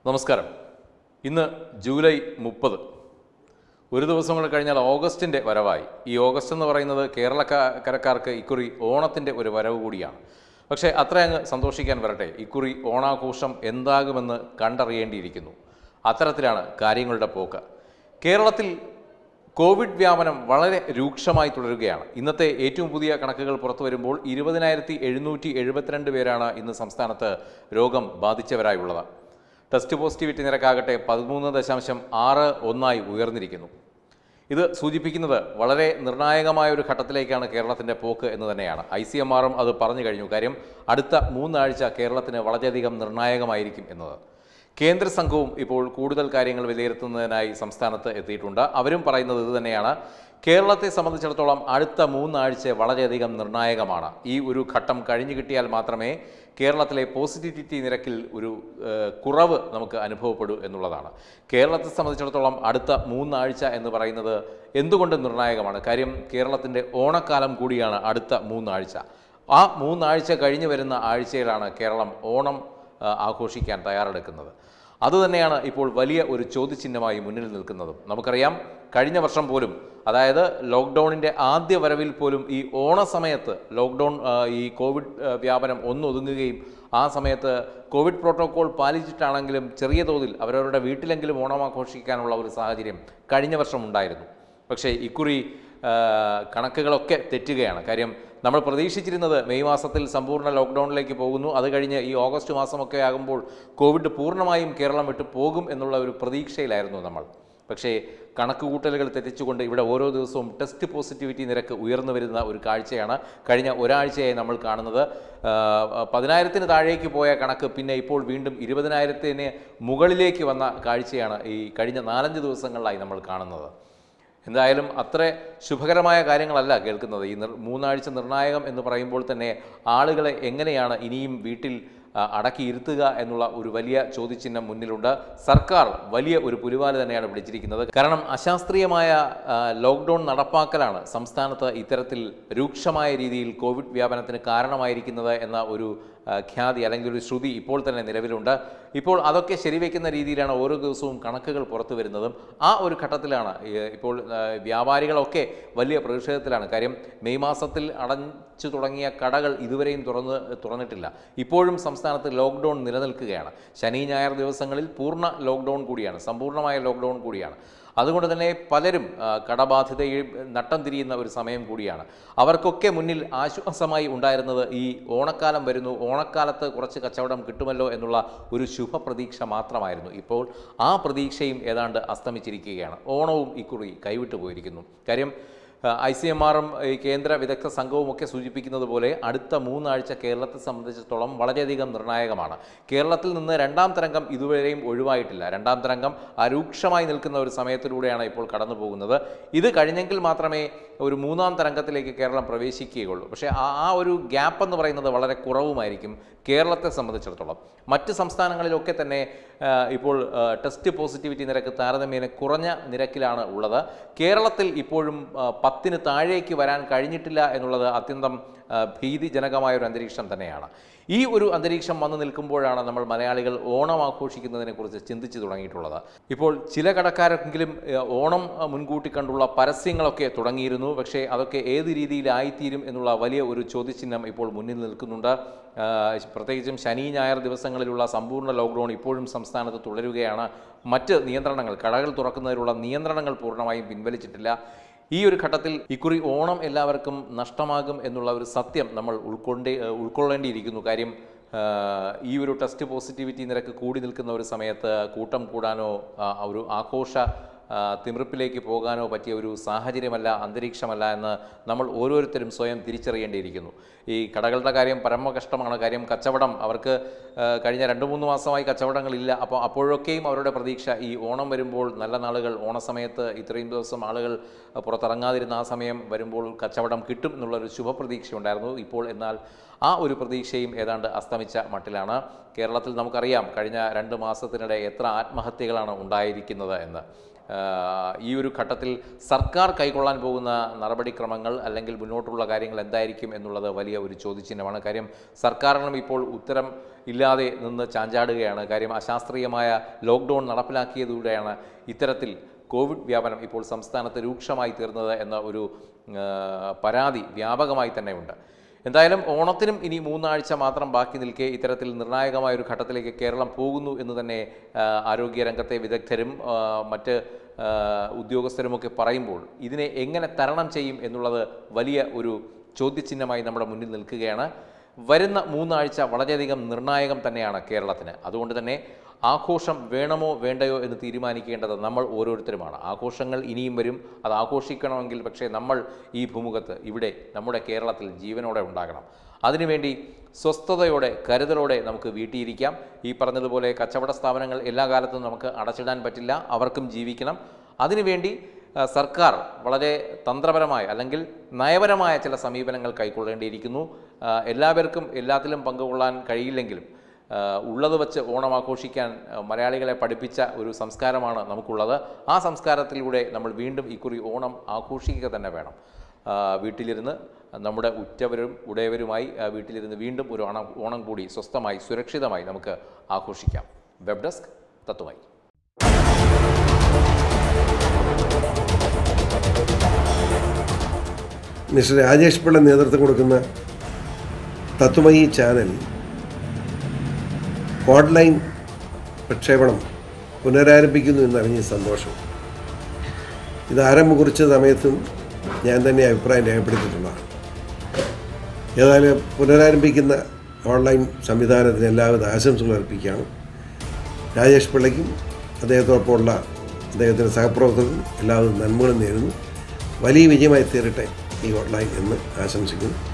നമസ്കാരം ഇന്ന് ജൂലൈ മുപ്പത് ഒരു ദിവസം കൂടെ കഴിഞ്ഞാൽ ഓഗസ്റ്റിൻ്റെ വരവായി ഈ ഓഗസ്റ്റ് എന്ന് പറയുന്നത് കേരളക്കരക്കാർക്ക് ഇക്കുറി ഓണത്തിൻ്റെ ഒരു വരവ് കൂടിയാണ് പക്ഷേ അത്ര അങ്ങ് സന്തോഷിക്കാൻ വരട്ടെ ഇക്കുറി ഓണാഘോഷം എന്താകുമെന്ന് കണ്ടറിയേണ്ടിയിരിക്കുന്നു അത്തരത്തിലാണ് കാര്യങ്ങളുടെ പോക്ക് കേരളത്തിൽ കോവിഡ് വ്യാപനം വളരെ രൂക്ഷമായി തുടരുകയാണ് ഇന്നത്തെ ഏറ്റവും പുതിയ കണക്കുകൾ പുറത്തു വരുമ്പോൾ ഇരുപതിനായിരത്തി എഴുന്നൂറ്റി എഴുപത്തിരണ്ട് പേരാണ് ഇന്ന് സംസ്ഥാനത്ത് രോഗം ബാധിച്ചവരായുള്ളത് ടെസ്റ്റ് പോസിറ്റിവിറ്റി നിരക്കാകട്ടെ പതിമൂന്ന് ദശാംശം ആറ് ഒന്നായി ഉയർന്നിരിക്കുന്നു ഇത് സൂചിപ്പിക്കുന്നത് വളരെ നിർണായകമായ ഒരു ഘട്ടത്തിലേക്കാണ് കേരളത്തിൻ്റെ പോക്ക് എന്ന് തന്നെയാണ് ഐ സി എം ആറും അത് പറഞ്ഞു കഴിഞ്ഞു കാര്യം അടുത്ത മൂന്നാഴ്ച കേരളത്തിന് വളരെയധികം നിർണായകമായിരിക്കും എന്നത് കേന്ദ്ര സംഘവും ഇപ്പോൾ കൂടുതൽ കാര്യങ്ങൾ വിലയിരുത്തുന്നതിനായി സംസ്ഥാനത്ത് എത്തിയിട്ടുണ്ട് അവരും പറയുന്നത് ഇത് തന്നെയാണ് കേരളത്തെ സംബന്ധിച്ചിടത്തോളം അടുത്ത മൂന്നാഴ്ച വളരെയധികം നിർണായകമാണ് ഈ ഒരു ഘട്ടം കഴിഞ്ഞു കിട്ടിയാൽ മാത്രമേ കേരളത്തിലെ പോസിറ്റിവിറ്റി നിരക്കിൽ ഒരു ഏഹ്, കുറവ് നമുക്ക് അനുഭവപ്പെടൂ എന്നുള്ളതാണ് കേരളത്തെ സംബന്ധിച്ചിടത്തോളം അടുത്ത മൂന്നാഴ്ച എന്ന് പറയുന്നത് എന്തുകൊണ്ട് നിർണായകമാണ് കാര്യം കേരളത്തിൻ്റെ ഓണക്കാലം കൂടിയാണ് അടുത്ത മൂന്നാഴ്ച ആ മൂന്നാഴ്ച കഴിഞ്ഞു വരുന്ന ആഴ്ചയിലാണ് കേരളം ഓണം ആ, ആഘോഷിക്കാൻ തയ്യാറെടുക്കുന്നത് അതുതന്നെയാണ് ഇപ്പോൾ വലിയ ഒരു ചോദ്യചിഹ്നമായി മുന്നിൽ നിൽക്കുന്നതും നമുക്കറിയാം കഴിഞ്ഞ വർഷം പോലും അതായത് ലോക്ക്ഡൗണിൻ്റെ ആദ്യ വരവിൽ പോലും ഈ ഓണ സമയത്ത് ലോക്ക്ഡൗൺ ആ, ഈ കോവിഡ് ആ, വ്യാപനം ഒന്നൊതുങ്ങുകയും ആ സമയത്ത് കോവിഡ് പ്രോട്ടോകോൾ പാലിച്ചിട്ടാണെങ്കിലും ചെറിയ തോതിൽ അവരവരുടെ വീട്ടിലെങ്കിലും ഓണം ആഘോഷിക്കാനുള്ള ഒരു സാഹചര്യം കഴിഞ്ഞ വർഷം ഉണ്ടായിരുന്നു പക്ഷേ ഇക്കുറി ആ, കണക്കുകളൊക്കെ തെറ്റുകയാണ് കാര്യം നമ്മൾ പ്രതീക്ഷിച്ചിരുന്നത് മെയ് മാസത്തിൽ സമ്പൂർണ്ണ ലോക്ക്ഡൗണിലേക്ക് പോകുന്നു അത് കഴിഞ്ഞ് ഈ ഓഗസ്റ്റ് മാസമൊക്കെ ആകുമ്പോൾ കോവിഡ് പൂർണ്ണമായും കേരളം വിട്ട് പോകും എന്നുള്ള ഒരു പ്രതീക്ഷയിലായിരുന്നു നമ്മൾ പക്ഷേ കണക്കുകൂട്ടലുകൾ തെറ്റിച്ചുകൊണ്ട് ഇവിടെ ഓരോ ദിവസവും ടെസ്റ്റ് പോസിറ്റിവിറ്റി നിരക്ക് ഉയർന്നു വരുന്ന ഒരു കാഴ്ചയാണ് കഴിഞ്ഞ ഒരാഴ്ചയായി നമ്മൾ കാണുന്നത് ആ, പതിനായിരത്തിന് താഴേക്ക് പോയ കണക്ക് പിന്നെ ഇപ്പോൾ വീണ്ടും ഇരുപതിനായിരത്തിന് മുകളിലേക്ക് വന്ന കാഴ്ചയാണ് ഈ കഴിഞ്ഞ നാലഞ്ച് ദിവസങ്ങളിലായി നമ്മൾ കാണുന്നത് എന്തായാലും അത്ര ശുഭകരമായ കാര്യങ്ങളല്ല കേൾക്കുന്നത് ഈ നിർ മൂന്നാഴ്ച നിർണായകം എന്ന് പറയുമ്പോൾ തന്നെ ആളുകളെ എങ്ങനെയാണ് ഇനിയും വീട്ടിൽ ആ, അടക്കിയിരുത്തുക എന്നുള്ള ഒരു വലിയ ചോദ്യചിഹ്നം മുന്നിലുണ്ട് സർക്കാർ വലിയ ഒരു പുലിവാല് തന്നെയാണ് പിടിച്ചിരിക്കുന്നത് കാരണം അശാസ്ത്രീയമായ ആ, ലോക്ക്ഡൗൺ നടപ്പാക്കലാണ് സംസ്ഥാനത്ത് ഇത്തരത്തിൽ രൂക്ഷമായ രീതിയിൽ കോവിഡ് വ്യാപനത്തിന് കാരണമായിരിക്കുന്നത് എന്ന ഒരു ആ, ഖ്യാതി അല്ലെങ്കിൽ ഒരു ശ്രുതി ഇപ്പോൾ തന്നെ നിലവിലുണ്ട് ഇപ്പോൾ അതൊക്കെ ശരിവെക്കുന്ന രീതിയിലാണ് ഓരോ ദിവസവും കണക്കുകൾ പുറത്തു വരുന്നതും ആ ഒരു ഘട്ടത്തിലാണ് ഈ ഇപ്പോൾ ആ, വ്യാപാരികളൊക്കെ വലിയ പ്രതിഷേധത്തിലാണ് കാര്യം മെയ് മാസത്തിൽ അടച്ചു തുടങ്ങിയ കടകൾ ഇതുവരെയും തുറന്ന് തുറന്നിട്ടില്ല ഇപ്പോഴും സംസ്ഥാനത്ത് ലോക്ക്ഡൗൺ നിലനിൽക്കുകയാണ് ശനി ഞായർ ദിവസങ്ങളിൽ പൂർണ്ണ ലോക്ക്ഡൗൺ കൂടിയാണ് സമ്പൂർണ്ണമായ ലോക്ക്ഡൗൺ കൂടിയാണ് അതുകൊണ്ട് തന്നെ പലരും ആ, കടബാധ്യതയിൽ നട്ടം തിരിയുന്ന ഒരു സമയം കൂടിയാണ് അവർക്കൊക്കെ മുന്നിൽ ആശ്വാസമായി ഉണ്ടായിരുന്നത് ഈ ഓണക്കാലം വരുന്നു ഓണക്കാലത്ത് കുറച്ച് കച്ചവടം കിട്ടുമല്ലോ എന്നുള്ള ഒരു ശുഭപ്രതീക്ഷ മാത്രമായിരുന്നു ഇപ്പോൾ ആ പ്രതീക്ഷയും ഏതാണ്ട് അസ്തമിച്ചിരിക്കുകയാണ് ഓണവും ഇക്കുറി കൈവിട്ടു പോയിരിക്കുന്നു കാര്യം ഐ സി എം ആറും ഈ കേന്ദ്ര വിദഗ്ധ സംഘവും ഒക്കെ സൂചിപ്പിക്കുന്നത് പോലെ അടുത്ത മൂന്നാഴ്ച കേരളത്തെ സംബന്ധിച്ചിടത്തോളം വളരെയധികം നിർണായകമാണ് കേരളത്തിൽ നിന്ന് രണ്ടാം തരംഗം ഇതുവരെയും ഒഴിവായിട്ടില്ല രണ്ടാം തരംഗം അരൂക്ഷമായി നിൽക്കുന്ന ഒരു സമയത്തിലൂടെയാണ് ഇപ്പോൾ കടന്നു പോകുന്നത് ഇത് കഴിഞ്ഞെങ്കിൽ മാത്രമേ ഒരു മൂന്നാം തരംഗത്തിലേക്ക് കേരളം പ്രവേശിക്കുകയുള്ളൂ പക്ഷേ ആ ആ ഒരു ഗ്യാപ്പ് എന്ന് പറയുന്നത് വളരെ കുറവുമായിരിക്കും കേരളത്തെ സംബന്ധിച്ചിടത്തോളം മറ്റ് സംസ്ഥാനങ്ങളിലൊക്കെ തന്നെ ആ, ഇപ്പോൾ ആ, ടെസ്റ്റ് പോസിറ്റിവിറ്റി നിരക്ക് താരതമ്യേന കുറഞ്ഞ നിരക്കിലാണ് ഉള്ളത് കേരളത്തിൽ ഇപ്പോഴും ആ, പത്തിന് താഴേക്ക് വരാൻ കഴിഞ്ഞിട്ടില്ല എന്നുള്ളത് അത്യന്തം ആ, ഭീതിജനകമായ ഒരു അന്തരീക്ഷം തന്നെയാണ് ഈ ഒരു അന്തരീക്ഷം വന്നു നിൽക്കുമ്പോഴാണ് നമ്മൾ മലയാളികൾ ഓണം ആഘോഷിക്കുന്നതിനെക്കുറിച്ച് ചിന്തിച്ചു തുടങ്ങിയിട്ടുള്ളത് ഇപ്പോൾ ചില കടക്കാരെങ്കിലും ഏ, ഓണം ആ, മുൻകൂട്ടി കണ്ടുള്ള പരസ്യങ്ങളൊക്കെ തുടങ്ങിയിരുന്നു പക്ഷേ അതൊക്കെ ഏത് രീതിയിലായിത്തീരും എന്നുള്ള വലിയ ഒരു ചോദ്യചിഹ്നം ഇപ്പോൾ മുന്നിൽ നിൽക്കുന്നുണ്ട് ആ, പ്രത്യേകിച്ചും ശനി ഞായർ ദിവസങ്ങളിലുള്ള സമ്പൂർണ്ണ ലോക്ക്ഡൗൺ ഇപ്പോഴും സംസ്ഥാനത്ത് തുടരുകയാണ് മറ്റ് നിയന്ത്രണങ്ങൾ കടകൾ തുറക്കുന്നതിനുള്ള നിയന്ത്രണങ്ങൾ പൂർണ്ണമായും പിൻവലിച്ചിട്ടില്ല ഈ ഒരു ഘട്ടത്തിൽ ഇക്കുറി ഓണം എല്ലാവർക്കും നഷ്ടമാകും എന്നുള്ള ഒരു സത്യം നമ്മൾ ഉൾക്കൊണ്ടേ ഉൾക്കൊള്ളേണ്ടിയിരിക്കുന്നു കാര്യം ആ, ഈ ഒരു ടെസ്റ്റ് പോസിറ്റിവിറ്റി നിരക്ക് കൂടി നിൽക്കുന്ന ഒരു സമയത്ത് കൂട്ടം കൂടാനോ ആ, ഒരു ആഘോഷ ആ, തിമിർപ്പിലേക്ക് പോകാനോ പറ്റിയ ഒരു സാഹചര്യമല്ല അന്തരീക്ഷമല്ല എന്ന് നമ്മൾ ഓരോരുത്തരും സ്വയം തിരിച്ചറിയേണ്ടിയിരിക്കുന്നു ഈ കടകളുടെ കാര്യം പരമ കഷ്ടമാണ് കാര്യം കച്ചവടം അവർക്ക് ആ, കഴിഞ്ഞ രണ്ട് മൂന്ന് മാസമായി കച്ചവടങ്ങളില്ല അപ്പോൾ അപ്പോഴൊക്കെയും അവരുടെ പ്രതീക്ഷ ഈ ഓണം വരുമ്പോൾ നല്ല നാളുകൾ ഓണസമയത്ത് ഇത്രയും ദിവസം ആളുകൾ പുറത്തിറങ്ങാതിരുന്ന ആ സമയം വരുമ്പോൾ കച്ചവടം കിട്ടും എന്നുള്ളൊരു ശുഭപ്രതീക്ഷ ഉണ്ടായിരുന്നു ഇപ്പോൾ എന്നാൽ ആ ഒരു പ്രതീക്ഷയും ഏതാണ്ട് അസ്തമിച്ച മട്ടിലാണ് കേരളത്തിൽ നമുക്കറിയാം കഴിഞ്ഞ രണ്ട് മാസത്തിനിടെ എത്ര ആത്മഹത്യകളാണ് ഉണ്ടായിരിക്കുന്നത് എന്ന് ആ, ഈ ഒരു ഘട്ടത്തിൽ സർക്കാർ കൈക്കൊള്ളാൻ പോകുന്ന നടപടിക്രമങ്ങൾ അല്ലെങ്കിൽ മുന്നോട്ടുള്ള കാര്യങ്ങൾ എന്തായിരിക്കും എന്നുള്ളത് വലിയ ഒരു ചോദ്യചിഹ്നമാണ് കാര്യം സർക്കാരിനും ഇപ്പോൾ ഉത്തരം ഇല്ലാതെ നിന്ന് ചാഞ്ചാടുകയാണ് കാര്യം അശാസ്ത്രീയമായ ലോക്ക്ഡൗൺ നടപ്പിലാക്കിയതിലൂടെയാണ് ഇത്തരത്തിൽ കോവിഡ് വ്യാപനം ഇപ്പോൾ സംസ്ഥാനത്ത് രൂക്ഷമായി തീർന്നത് എന്ന ഒരു ആ, പരാതി വ്യാപകമായി തന്നെ ഉണ്ട് എന്തായാലും ഓണത്തിനും ഇനി മൂന്നാഴ്ച മാത്രം ബാക്കി നിൽക്കെ ഇത്തരത്തിൽ നിർണായകമായ ഒരു ഘട്ടത്തിലേക്ക് കേരളം പോകുന്നു എന്ന് തന്നെ ആ, ആരോഗ്യരംഗത്തെ വിദഗ്ധരും ആ, മറ്റ് ആ, ഉദ്യോഗസ്ഥരുമൊക്കെ പറയുമ്പോൾ ഇതിനെ എങ്ങനെ തരണം ചെയ്യും എന്നുള്ളത് വലിയ ഒരു ചോദ്യചിഹ്നമായി നമ്മുടെ മുന്നിൽ നിൽക്കുകയാണ് വരുന്ന മൂന്നാഴ്ച വളരെയധികം നിർണായകം തന്നെയാണ് കേരളത്തിന് അതുകൊണ്ട് തന്നെ ആഘോഷം വേണമോ വേണ്ടയോ എന്ന് തീരുമാനിക്കേണ്ടത് നമ്മൾ ഓരോരുത്തരുമാണ് ആഘോഷങ്ങൾ ഇനിയും വരും അത് ആഘോഷിക്കണമെങ്കിൽ പക്ഷേ നമ്മൾ ഈ ഭൂമുഖത്ത് ഇവിടെ നമ്മുടെ കേരളത്തിൽ ജീവനോടെ ഉണ്ടാകണം അതിനുവേണ്ടി സ്വസ്ഥതയോടെ കരുതലോടെ നമുക്ക് വീട്ടിയിരിക്കാം ഈ പറഞ്ഞതുപോലെ കച്ചവട സ്ഥാപനങ്ങൾ എല്ലാ കാലത്തും നമുക്ക് അടച്ചിടാൻ പറ്റില്ല അവർക്കും ജീവിക്കണം അതിനുവേണ്ടി ആ, സർക്കാർ വളരെ തന്ത്രപരമായ അല്ലെങ്കിൽ നയപരമായ ചില സമീപനങ്ങൾ കൈക്കൊള്ളേണ്ടിയിരിക്കുന്നു ആ, എല്ലാവർക്കും എല്ലാത്തിലും പങ്കുകൊള്ളാൻ കഴിയില്ലെങ്കിലും ആ, ഉള്ളത് വച്ച് ഓണം ആഘോഷിക്കാൻ ആ, മലയാളികളെ പഠിപ്പിച്ച ഒരു സംസ്കാരമാണ് നമുക്കുള്ളത് ആ സംസ്കാരത്തിലൂടെ നമ്മൾ വീണ്ടും ഇക്കുറി ഓണം ആഘോഷിക്കുക തന്നെ വേണം ആ, വീട്ടിലിരുന്ന് നമ്മുടെ ഉറ്റവരും ഉടയവരുമായി ആ, വീട്ടിലിരുന്ന് വീണ്ടും ഒരു ഓണം ഓണം കൂടി സ്വസ്ഥമായി സുരക്ഷിതമായി നമുക്ക് ആഘോഷിക്കാം വെബ് ഡെസ്ക് തത്വമായി മിസ്റ്റർ രാജേഷ് പിള്ള നേതൃത്വം കൊടുക്കുന്ന തത്വമയി ചാനൽ ഓൺലൈൻ പ്രക്ഷേപണം പുനരാരംഭിക്കുന്നു എന്നറിഞ്ഞ സന്തോഷം ഇത് ആരംഭം കുറിച്ച സമയത്തും ഞാൻ തന്നെ അഭിപ്രായം രേഖപ്പെടുത്തിയിട്ടുള്ളതാണ് ഏതായാലും പുനരാരംഭിക്കുന്ന ഓൺലൈൻ സംവിധാനത്തിന് എല്ലാവിധ ആശംസകൾ അർപ്പിക്കുകയാണ് രാജേഷ് പിള്ളയ്ക്കും അദ്ദേഹത്തോടൊപ്പമുള്ള അദ്ദേഹത്തിൻ്റെ സഹപ്രവർത്തകർക്കും എല്ലാവിധ നന്മകളും നേരുന്നു വലിയ വിജയമായി തീരട്ടെ ഈ ഓൺലൈൻ എന്ന് ആശംസിക്കുന്നു